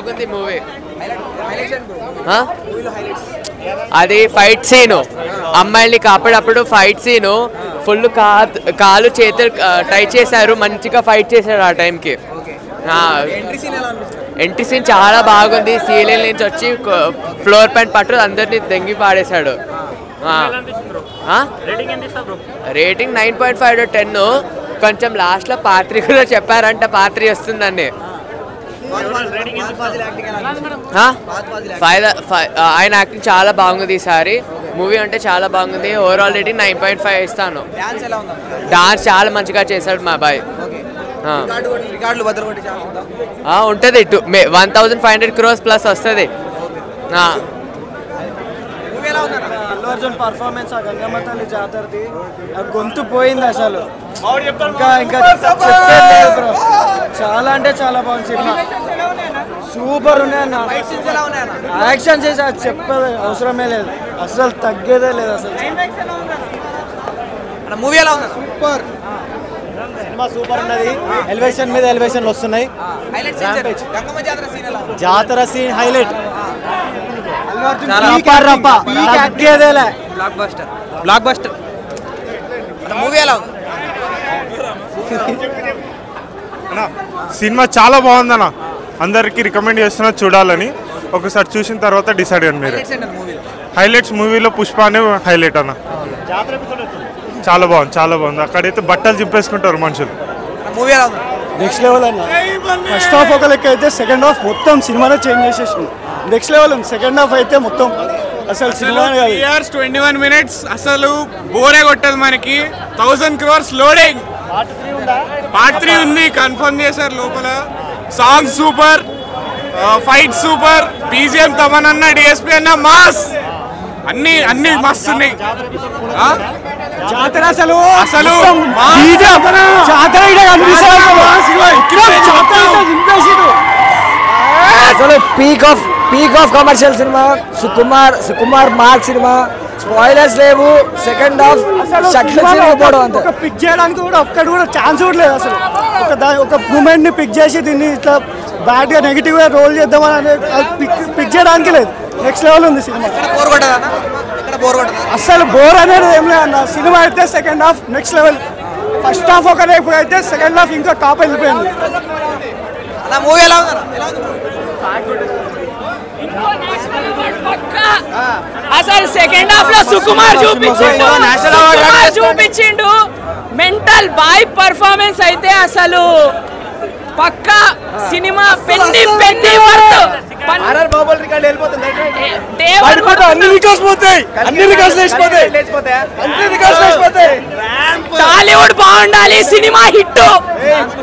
బాగుంది మూవీ అది fight scene అమ్మాయిల్ని కాపాడప్పుడు ఫైట్ సీను ఫుల్ కా కాలు చేతులు ట్రై చేశారు మంచిగా ఫైట్ చేశారు ఆ టైంకి ఎంట్రీ సీన్ చాలా బాగుంది సీలియల్ నుంచి వచ్చి ఫ్లోర్ పైన పట్టు అందరిని దెంగి పాడేశాడు rating nine point five ten కొంచెం లాస్ట్లో పాత్రి కూడా చెప్పారంట పాత్రి వస్తుందని ఆ? ఫైవ్ ఫైవ్ ఆయన యాక్టింగ్ చాలా బాగుంది ఈసారి మూవీ అంటే చాలా బాగుంది overall rating nine point five ఇస్తాను డాన్స్ చాలా మంచిగా చేశాడు మా అబ్బాయి ఆ. రికార్డులు బద్దలు కొట్టి ఛాన్స్ ఉందా ఆ, ఉంటుంది two one thousand five hundred crores plus వస్తుంది ఆ. మూవీ ఎలా ఉందన్న అల్లు అర్జున్ పర్ఫార్మెన్స్ ఆ గంగమ్మ తల్లి జాతరది ఆ గొంతు పోయింది అసలు ఇంకా ఇంకా చెప్పేది లేదు bro. చాలా అంటే చాలా బాగుంది సినిమా సూపర్ ఉన్నాయి అన్న ఫైట్ సీన్స్ ఎలా ఉన్నాయన్న యాక్షన్ చేసి అది చెప్పేది అవసరమే లేదు అసలు తగ్గేదే లేదు అసలు అన్న మూవీ ఎలా ఉంది సూపర్ సినిమా సూపర్ ఉన్నది ఎలివేషన్ మీద ఎలివేషన్ వస్తున్నాయి హైలైట్ సీన్ గంగమ్మ జాతర సీన్ ఎలా ఉంది జాతర సీన్ హైలైట్ చాలా తగ్గేదేలే బ్లాక్ బస్టర్ బ్లాక్ బస్టర్ అన్న మూవీ ఎలా ఉంది అన్న సినిమా చాలా బాగుందన్న అందరికి రికమెండ్ చేస్తున్నా చూడాలని ఒకసారి చూసిన తర్వాత డిసైడ్ అయ్యండి మీరు హైలైట్స్ ఏంటన్న మూవీలో హైలైట్స్ మూవీలో పుష్ప అనే హైలైట్ అన్న చాలా బాగుంది చాలా బాగుంది అక్కడైతే బట్టలు చింపేసుకుంటారు మనుషులు అన్న మూవీ ఎలా ఉంది నెక్స్ట్ లెవెల్ అన్న ఫస్ట్ హాఫ్ ఒక లెక్క అయితే సెకండ్ హాఫ్ మొత్తం సినిమానే చేంజ్ చేసేసింది నెక్స్ట్ లెవెల్ ఉంది సెకండ్ హాఫ్ అయితే మొత్తం అసలు cinema years twenty one minutes అసలు బోరే కొట్టదు మనకి thousand crores loading part three ఉంది కన్ఫర్మ్ చేశారు లోపల song super fight super BGM Thaman అన్న డిఎస్పీ అన్న మాస్ అన్ని అన్ని మస్తు ఉన్నాయి ఆ? జాతర అసలు అసలు జాతర ఈడ కనిపిస్తుంది అసలు. మొత్తం జాతర ఈడ దింపేసిండు. అసలు peak of peak of commercial cinema Sukumar Sukumar mark cinema spoilers లేవు సెకండ్ హాఫ్ అసలు షట్లు సినిమాలో చిరిగిపోవడం ఒక- అంతే ఒక పిక్ చేయడానికి కూడా ఒక్కడు కూడా ఛాన్స్ కూడా లేదు అసలు ఒక దా- ఒక మూమెంట్ ని పిక్ చేసి దీన్ని ఇట్లా బ్యాడ్ గా నెగిటివ్ గా రోల్ చేద్దామని అనే పిక్ పిక్ చేయడానికి లేదు నెక్స్ట్ లెవెల్ ఉంది సినిమా ఇక్కడ బోర్ కొట్టదా అన్న ఇక్కడ బోర్ కొట్టదా అసలు బోర్ అనేది ఏం లేదు అన్న సినిమా అయితే second half next level first half ఒక రేపు అయితే సెకండ్ హాఫ్ ఇంకా టాప్ వెళ్ళిపోయింది అన్న మూవీ ఎలా ఉంది అన్న ఎలా ఉంది అసలు సెకండ్ హాఫ్ లో సుకుమార్ చూపించిండు సుకుమార్ చూపించిండు మెంటల్ బాయ్ పర్ఫార్మెన్స్ అయితే అసలు పక్క సినిమా పెన్ని పెన్ని వర్త్ అన్ని రికార్డ్స్ పోతాయి అన్ని రికార్డ్స్ లేచిపోతాయి అన్ని రికార్డ్స్ లేచిపోతాయి టాలీవుడ్ బాగుండాలి సినిమా హిట్